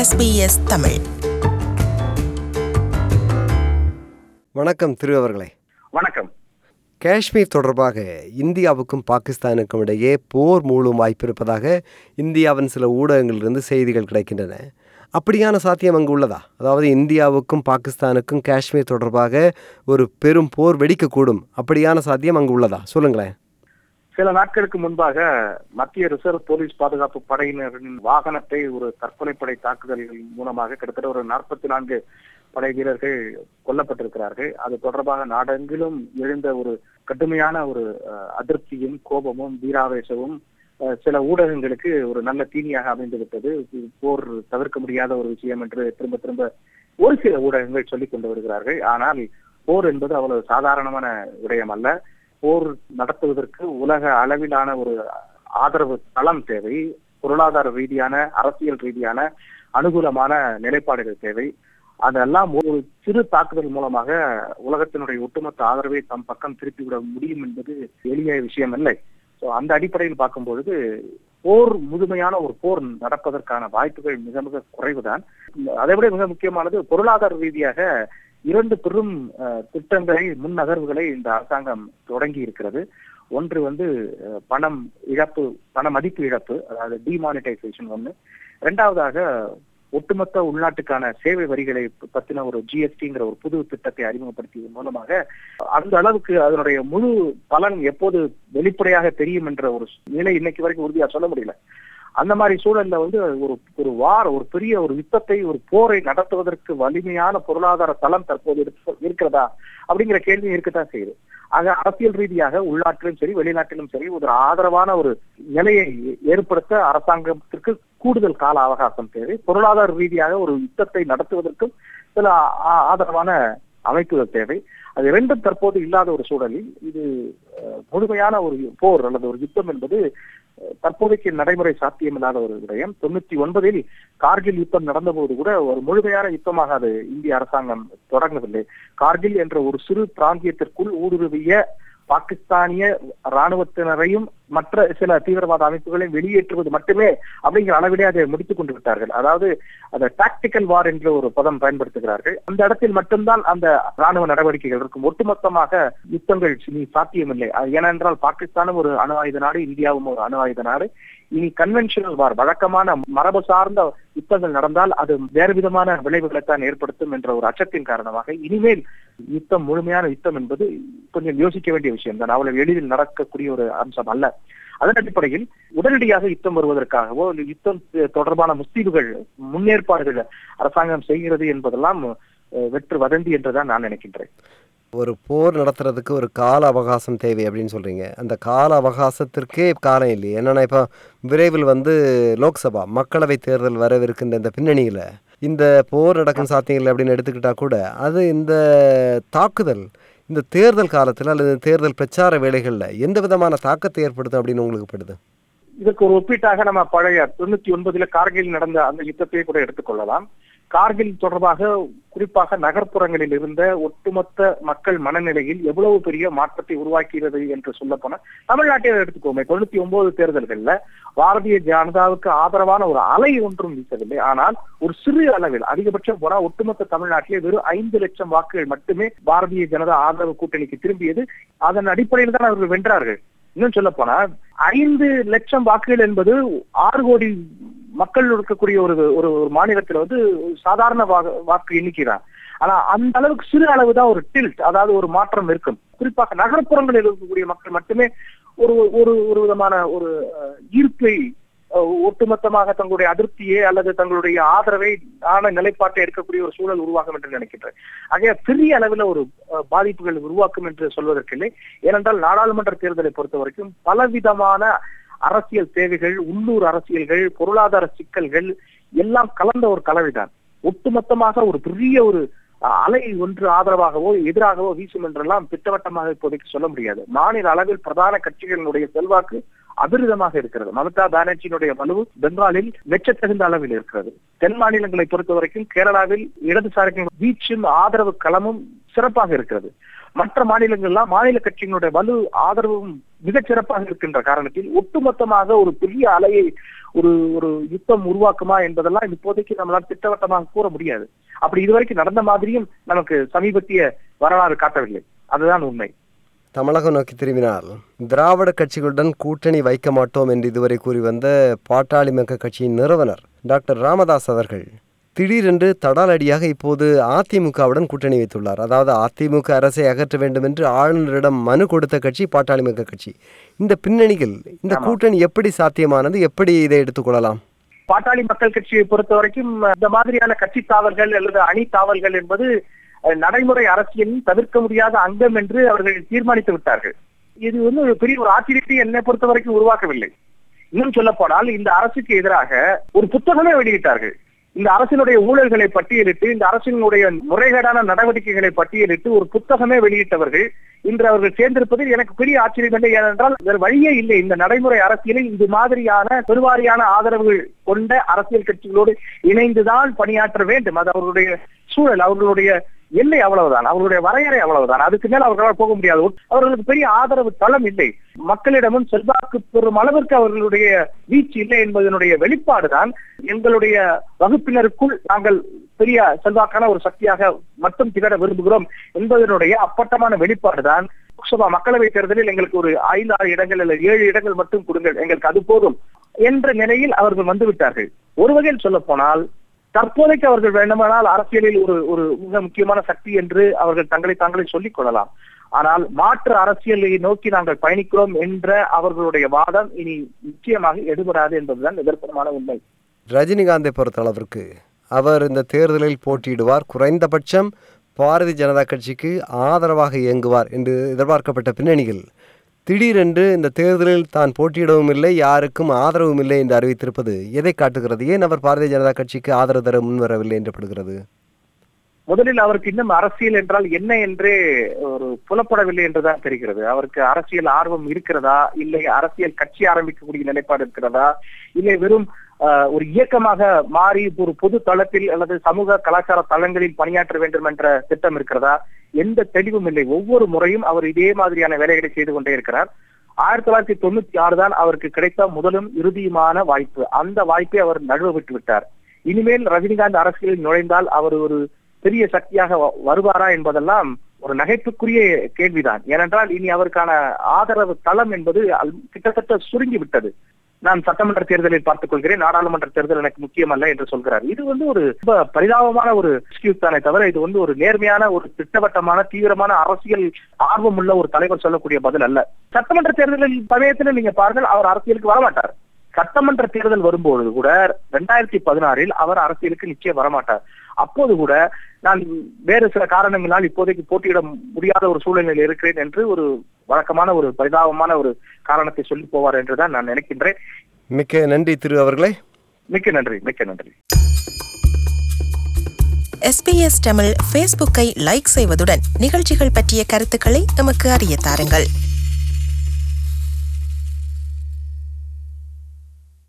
SBS Tamil வணக்கம் திரு அவர்களே வணக்கம் காஷ்மீர் தொடர்பாக இந்தியாவுக்கும் பாகிஸ்தானுக்கும் இடையே போர் மூலம் வாய்ப்பு இருப்பதாக இந்தியாவின் சில ஊடகங்களிலிருந்து செய்திகள் கிடைக்கின்றன அப்படியான சாத்தியம் அங்கு உள்ளதா அதாவது இந்தியாவுக்கும் பாகிஸ்தானுக்கும் காஷ்மீர் தொடர்பாக ஒரு பெரும் போர் வெடிக்கக்கூடும் அப்படியான சாத்தியம் அங்கு உள்ளதா சொல்லுங்களேன் சில நாட்களுக்கு முன்பாக மத்திய ரிசர்வ் போலீஸ் பாதுகாப்பு படையினரின் வாகனத்தை ஒரு தற்கொலை படை தாக்குதல்கள் மூலமாக கிட்டத்தட்ட ஒரு நாற்பத்தி நான்கு படை வீரர்கள் கொல்லப்பட்டிருக்கிறார்கள் அது தொடர்பாக நாடெங்கிலும் எழுந்த ஒரு கடுமையான ஒரு அஹ், அதிருப்தியும் கோபமும் வீராவேசமும் அஹ், சில ஊடகங்களுக்கு ஒரு நல்ல தீனியாக அமைந்து விட்டது இது போர் தவிர்க்க முடியாத ஒரு விஷயம் என்று திரும்ப திரும்ப ஒரு சில ஊடகங்கள் சொல்லிக் கொண்டு வருகிறார்கள் ஆனால் போர் என்பது அவ்வளவு சாதாரணமான விடயம் அல்ல போர் நடத்துவதற்கு உலக அளவிலான ஒரு ஆதரவு தளம் தேவை பொருளாதார ரீதியான அரசியல் ரீதியான அனுகூலமான நிலைப்பாடுகள் தேவை அதெல்லாம் ஒரு சிறு தாக்குதல் மூலமாக உலகத்தினுடைய ஒட்டுமொத்த ஆதரவை தம் பக்கம் திருப்பிவிட முடியும் என்பது எளிய விஷயம் இல்லை ஸோ அந்த அடிப்படையில் பார்க்கும் பொழுது போர் முழுமையான ஒரு போர் நடப்பதற்கான வாய்ப்புகள் மிக மிக குறைவுதான் அதை விட மிக முக்கியமானது பொருளாதார ரீதியாக இரண்டு பெரும் அஹ், திட்டங்களை முன் நகர்வுகளை இந்த அரசாங்கம் தொடங்கி இருக்கிறது ஒன்று வந்து அஹ், பணம் இழப்பு பண மதிப்பு இழப்பு அதாவது டிமானிட்டைசேஷன் ஒன்று இரண்டாவதாக ஒட்டுமொத்த உள்நாட்டுக்கான சேவை வரிகளை பத்தின ஒரு ஜிஎஸ்டிங்கிற ஒரு புது திட்டத்தை அறிமுகப்படுத்தியதன் மூலமாக அந்த அளவுக்கு அதனுடைய முழு பலன் எப்போது வெளிப்படையாக தெரியும் என்ற ஒரு நிலை இன்னைக்கு வரைக்கும் உறுதியா சொல்ல முடியல அந்த மாதிரி சூழல்ல வந்து ஒரு ஒரு வார ஒரு பெரிய ஒரு யுத்தத்தை ஒரு போரை நடத்துவதற்கு வலிமையான பொருளாதார தளம் தற்போது இருக்க- இருக்கிறதா அப்படிங்கிற கேள்வி இருக்கத்தான் செய்யுது ஆக அரசியல் ரீதியாக உள்நாட்டிலும் சரி வெளிநாட்டிலும் சரி ஒரு ஆதரவான ஒரு நிலையை ஏற்படுத்த அரசாங்கத்திற்கு கூடுதல் கால அவகாசம் தேவை பொருளாதார ரீதியாக ஒரு யுத்தத்தை நடத்துவதற்கும் சில ஆ- ஆதரவான அமைப்புகள் தேவை அது இரண்டும் தற்போது இல்லாத ஒரு சூழலில் இது அஹ், முழுமையான ஒரு போர் அல்லது ஒரு யுத்தம் என்பது அஹ், தற்போதைக்கு நடைமுறை சாத்தியமில்லாத ஒரு விடயம் தொண்ணூத்தி ஒன்பதில் கார்கில் யுத்தம் நடந்தபோது கூட ஒரு முழுமையான யுத்தமாக அது இந்திய அரசாங்கம் தொடங்கவில்லை கார்கில் என்ற ஒரு சிறு பிராந்தியத்திற்குள் ஊடுருவிய பாகிஸ்தானிய ராணுவத்தினரையும் மற்ற சில தீவிரவாத அமைப்புகளையும் வெளியேற்றுவது மட்டுமே அப்படிங்கிற அளவிலே அதை முடித்துக் கொண்டு விட்டார்கள் அதாவது அந்த டாக்டிக்கல் வார் என்ற ஒரு பதம் பயன்படுத்துகிறார்கள் அந்த இடத்தில் மட்டும்தான் அந்த ராணுவ நடவடிக்கைகள் இருக்கும் ஒட்டுமொத்தமாக யுத்தங்கள் இனி சாத்தியமில்லை அது ஏனென்றால் பாகிஸ்தானும் ஒரு அணு ஆயுத நாடு இந்தியாவும் ஒரு அணு ஆயுத நாடு இனி கன்வென்ஷனல் வார் வழக்கமான மரபு சார்ந்த யுத்தங்கள் நடந்தால் அது வேறு விதமான விளைவுகளைத்தான் ஏற்படுத்தும் என்ற ஒரு அச்சத்தின் காரணமாக இனிமேல் யுத்தம் முழுமையான யுத்தம் என்பது கொஞ்சம் யோசிக்க வேண்டிய விஷயம் தான் அவ்வளவு எளிதில் நடக்கக்கூடிய ஒரு அம்சம் அல்ல அதன் அடிப்படையில் உடனடியாக யுத்தம் வருவதற்காகவோ இல்லை யுத்தம் தொடர்பான முஸ்தீவுகள் முன்னேற்பாடுகள் அரசாங்கம் செய்கிறது என்பதெல்லாம் அஹ், வெற்று வதந்தி என்றுதான் நான் நினைக்கின்றேன் ஒரு போர் நடத்துறதுக்கு ஒரு கால அவகாசம் தேவை அப்படின்னு சொல்கிறீங்க அந்த கால அவகாசத்திற்கே காலம் இல்லையே என்னென்னா இப்போ விரைவில் வந்து லோக்சபா மக்களவை தேர்தல் வரவிருக்கின்ற இந்த பின்னணியில் இந்த போர் நடக்கும் சாத்தியங்கள் அப்படின்னு எடுத்துக்கிட்டா கூட அது இந்த தாக்குதல் இந்த தேர்தல் காலத்தில் அல்லது தேர்தல் பிரச்சார வேலைகளில் எந்த விதமான தாக்கத்தை ஏற்படுத்தும் அப்படின்னு உங்களுக்கு படுது இதற்கு ஒரு ஒப்பீட்டாக நம்ம பழைய தொண்ணூத்தி ஒன்பதுல கார்கில் நடந்த அந்த யுத்தத்தை கூட எடுத்துக்கொள்ளலாம் கார்கில் தொடர்பாக குறிப்பாக நகர்ப்புறங்களில் இருந்த ஒட்டுமொத்த மக்கள் மனநிலையில் எவ்வளவு பெரிய மாற்றத்தை உருவாக்கிறது என்று சொல்ல போனா தமிழ்நாட்டில் எடுத்துக்கோமே தொண்ணூத்தி ஒன்பது தேர்தல்கள்ல பாரதிய ஜனதாவுக்கு ஆதரவான ஒரு அலை ஒன்றும் வீசவில்லை ஆனால் ஒரு சிறு அளவில் அதிகபட்சம் போனா ஒட்டுமொத்த தமிழ்நாட்டிலே வெறும் ஐந்து லட்சம் வாக்குகள் மட்டுமே பாரதிய ஜனதா ஆதரவு கூட்டணிக்கு திரும்பியது அதன் அடிப்படையில் தான் அவர்கள் வென்றார்கள் இன்னும் சொல்ல போனா ஐந்து லட்சம் வாக்குகள் என்பது ஆறு கோடி மக்கள் இருக்கக்கூடிய ஒரு ஒரு ஒரு மாநிலத்துல வந்து சாதாரண வா- வாக்கு எண்ணிக்கை தான் ஆனா அந்த அளவுக்கு சிறு அளவு தான் ஒரு டில்ட் அதாவது ஒரு மாற்றம் இருக்கும் குறிப்பாக நகர்ப்புறங்களில் இருக்கக்கூடிய மக்கள் மட்டுமே ஒரு ஒரு ஒரு விதமான ஒரு அஹ், ஈர்ப்பை அஹ், ஒட்டுமொத்தமாக தங்களுடைய அதிருப்தியை அல்லது தங்களுடைய ஆதரவை ஆன நிலைப்பாட்டை எடுக்கக்கூடிய ஒரு சூழல் உருவாகும் என்று நினைக்கின்றேன் ஆகைய பெரிய அளவில் ஒரு அஹ், பாதிப்புகள் உருவாக்கும் என்று சொல்வதற்கில்லை ஏனென்றால் நாடாளுமன்ற தேர்தலை பொறுத்த வரைக்கும் பலவிதமான அரசியல் தேவைகள் உள்ளூர் அரசியல்கள் பொருளாதார சிக்கல்கள் எல்லாம் கலந்த ஒரு கலவைதான் ஒட்டுமொத்தமாக ஒரு பெரிய ஒரு அஹ், அலை ஒன்று ஆதரவாகவோ எதிராகவோ வீசும் என்றெல்லாம் திட்டவட்டமாக இப்போதைக்கு சொல்ல முடியாது மாநில அளவில் பிரதான கட்சிகளினுடைய செல்வாக்கு அபரிதமாக இருக்கிறது மமதா பானர்ஜியினுடைய வலு பெங்காலில் மெச்சத்தகுந்த அளவில் இருக்கிறது தென் மாநிலங்களை பொறுத்த வரைக்கும் கேரளாவில் இடதுசாரிகளின் வீச்சும் ஆதரவு களமும் சிறப்பாக இருக்கிறது மற்ற மாநிலங்கள்லாம் மாநில கட்சிகளுடைய வலு ஆதரவும் மிகச் சிறப்பாக இருக்கின்ற காரணத்தில் ஒட்டுமொத்தமாக ஒரு பெரிய அலையை ஒரு ஒரு யுத்தம் உருவாக்குமா என்பதெல்லாம் இப்போதைக்கு நம்மளால் திட்டவட்டமாக கூற முடியாது அப்படி இதுவரைக்கும் நடந்த மாதிரியும் நமக்கு சமீபத்திய வரலாறு காட்டவில்லை அதுதான் உண்மை தமிழகம் நோக்கி திரும்பினால் திராவிட கட்சிகளுடன் கூட்டணி வைக்க மாட்டோம் என்று இதுவரை கூறி வந்த பாட்டாளி மக்கள் கட்சியின் நிறுவனர் டாக்டர் ராமதாஸ் அவர்கள் திடீரென்று தடாலடியாக இப்போது அதிமுகவுடன் கூட்டணி வைத்துள்ளார் அதாவது அதிமுக அரசை அகற்ற வேண்டும் என்று ஆளுநரிடம் மனு கொடுத்த கட்சி பாட்டாளி மக்கள் கட்சி இந்த பின்னணியில் இந்த கூட்டணி எப்படி சாத்தியமானது எப்படி இதை எடுத்துக்கொள்ளலாம் பாட்டாளி மக்கள் கட்சியை பொறுத்த வரைக்கும் இந்த மாதிரியான கட்சி தாவல்கள் அல்லது அணி தாவல்கள் என்பது அஹ், நடைமுறை அரசியலின் தவிர்க்க முடியாத அங்கம் என்று அவர்கள் தீர்மானித்து விட்டார்கள் இது வந்து ஒரு பெரிய ஒரு ஆச்சரியத்தை என்னை பொறுத்த வரைக்கும் உருவாக்கவில்லை இன்னும் சொல்ல போனால் இந்த அரசுக்கு எதிராக ஒரு புத்தகமே வெளியிட்டார்கள் இந்த அரசினுடைய ஊழல்களை பட்டியலிட்டு இந்த அரசினுடைய முறைகேடான நடவடிக்கைகளை பட்டியலிட்டு ஒரு புத்தகமே வெளியிட்டவர்கள் இன்று அவர்கள் சேர்ந்திருப்பதில் எனக்கு பெரிய ஆச்சரியம் இல்லை ஏனென்றால் வேறு வழியே இல்லை இந்த நடைமுறை அரசியலில் இது மாதிரியான பெருவாரியான ஆதரவுகள் கொண்ட அரசியல் கட்சிகளோடு இணைந்துதான் பணியாற்ற வேண்டும் அது அவர்களுடைய சூழல் அவர்களுடைய எல்லை அவ்வளவுதான் அவர்களுடைய வரையறை அவ்வளவுதான் அதுக்கு மேல அவர்களால் போக முடியாது அவர்களுக்கு பெரிய ஆதரவு தளம் இல்லை மக்களிடமும் செல்வாக்கு பெறும் அளவிற்கு அவர்களுடைய வீச்சு இல்லை என்பதனுடைய வெளிப்பாடுதான் எங்களுடைய வகுப்பினருக்குள் நாங்கள் பெரிய செல்வாக்கான ஒரு சக்தியாக மட்டும் திகழ விரும்புகிறோம் என்பதனுடைய அப்பட்டமான வெளிப்பாடுதான் லோக்சபா மக்களவை தேர்தலில் எங்களுக்கு ஒரு ஐந்து ஆறு இடங்கள் அல்லது ஏழு இடங்கள் மட்டும் கொடுங்கள் எங்களுக்கு அது போதும் என்ற நிலையில் அவர்கள் வந்து விட்டார்கள் ஒரு வகையில் சொல்ல போனால் தற்போதைக்கு அவர்கள் வேண்டுமானால் அரசியலில் ஒரு ஒரு மிக முக்கியமான சக்தி என்று அவர்கள் தங்களை தாங்களே சொல்லிக் கொள்ளலாம் ஆனால் மாற்று அரசியலை நோக்கி நாங்கள் பயணிக்கிறோம் என்ற அவர்களுடைய வாதம் இனி நிச்சயமாக எடுபடாது என்பதுதான் நிதர்சனமான உண்மை ரஜினிகாந்தை பொறுத்தளவிற்கு அவர் இந்த தேர்தலில் போட்டியிடுவார் குறைந்தபட்சம் பாரதிய ஜனதா கட்சிக்கு ஆதரவாக இயங்குவார் என்று எதிர்பார்க்கப்பட்ட பின்னணியில் திடீரென்று இந்த தேர்தலில் தான் போட்டியிடவும் இல்லை யாருக்கும் ஆதரவும் இல்லை என்று அறிவித்திருப்பது எதை காட்டுகிறது ஏன் அவர் பாரதிய ஜனதா கட்சிக்கு ஆதரவு தர முன்வரவில்லை என்று படுகிறது முதலில் அவருக்கு இன்னும் அரசியல் என்றால் என்ன என்றே ஒரு புலப்படவில்லை என்றுதான் தெரிகிறது அவருக்கு அரசியல் ஆர்வம் இருக்கிறதா இல்லை அரசியல் கட்சி ஆரம்பிக்கக்கூடிய நிலைப்பாடு இருக்கிறதா இல்லை வெறும் ஆஹ், ஒரு இயக்கமாக மாறி ஒரு பொது தளத்தில் அல்லது சமூக கலாச்சார தளங்களில் பணியாற்ற வேண்டும் என்ற திட்டம் இருக்கிறதா எந்த தெளிவும் இல்லை ஒவ்வொரு முறையும் அவர் இதே மாதிரியான வேலைகளை செய்து கொண்டே இருக்கிறார் ஆயிரத்தி தொள்ளாயிரத்தி தொண்ணூத்தி ஆறு தான் அவருக்கு கிடைத்த முதலும் இறுதியுமான வாய்ப்பு அந்த வாய்ப்பை அவர் நழுவ விட்டு விட்டார் இனிமேல் ரஜினிகாந்த் அரசியலில் நுழைந்தால் அவர் ஒரு பெரிய சக்தியாக வ- வருவாரா என்பதெல்லாம் ஒரு நகைப்புக்குரிய கேள்விதான் ஏனென்றால் இனி அவருக்கான ஆதரவு தளம் என்பது அல்- கிட்டத்தட்ட சுருங்கி விட்டது நான் சட்டமன்ற தேர்தலில் பார்த்துக் கொள்கிறேன் நாடாளுமன்ற தேர்தல் எனக்கு முக்கியமல்ல என்று சொல்கிறார் இது வந்து ஒரு ரொம்ப பரிதாபமான ஒரு எக்ஸ்கியூஸ் தானே தவிர இது வந்து ஒரு நேர்மையான ஒரு திட்டவட்டமான தீவிரமான அரசியல் ஆர்வம் உள்ள ஒரு தலைவர் சொல்லக்கூடிய பதில் அல்ல சட்டமன்ற தேர்தலில் சமயத்துல நீங்க பாருங்கள் அவர் அரசியலுக்கு வரமாட்டார் சட்டமன்ற தேர்தல் வரும்போது கூட ரெண்டாயிரத்தி பதினாறில் அவர் அரசியலுக்கு நிச்சயம் வரமாட்டார் அப்போது கூட நான் வேறு சில காரணங்களால் இப்போதைக்கு போட்டியிட முடியாத ஒரு சூழ்நிலையில் இருக்கிறேன் என்று ஒரு வழக்கமான ஒரு பரிதாபமான ஒரு காரணத்தை சொல்லி போவார் என்றுதான் நான் நினைக்கின்றேன் மிக்க நன்றி திரு அவர்களே மிக்க நன்றி மிக்க நன்றி எஸ்பிஎஸ் தமிழ் ஃபேஸ்புக்கை லைக் செய்வதுடன் நிகழ்ச்சிகள் பற்றிய கருத்துக்களை எமக்கு அறிய தாருங்கள்